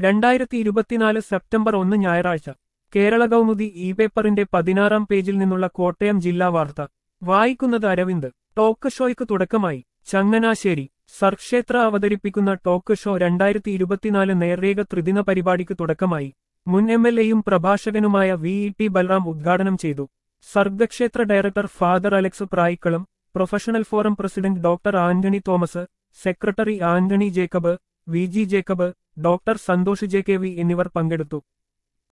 രണ്ടായിരത്തി ഇരുപത്തിനാല് സെപ്റ്റംബർ ഒന്ന് ഞായറാഴ്ച കേരള കൗമുദി ഇ പേപ്പറിന്റെ പതിനാറാം പേജിൽ നിന്നുള്ള കോട്ടയം ജില്ലാ വാർത്ത വായിക്കുന്നത് അരവിന്ദ് ടോക്ക് ഷോയ്ക്ക് തുടക്കമായി ചങ്ങനാശ്ശേരി സർക്ഷേത്ര അവതരിപ്പിക്കുന്ന ടോക്ക് ഷോ രണ്ടായിരത്തി ഇരുപത്തിനാല് നേർരേഖ ത്രിദിന പരിപാടിക്ക് തുടക്കമായി മുൻ എം എൽ എയും പ്രഭാഷകനുമായ വി ഇ ടി ബൽറാം ഉദ്ഘാടനം ചെയ്തു Sargakshetra director father Alex Prayikkalam professional forum president doctor Antony Thomas secretary Antony Jacob V G Jacob doctor Santhosh J K V എന്നിവർ പങ്കെടുത്തു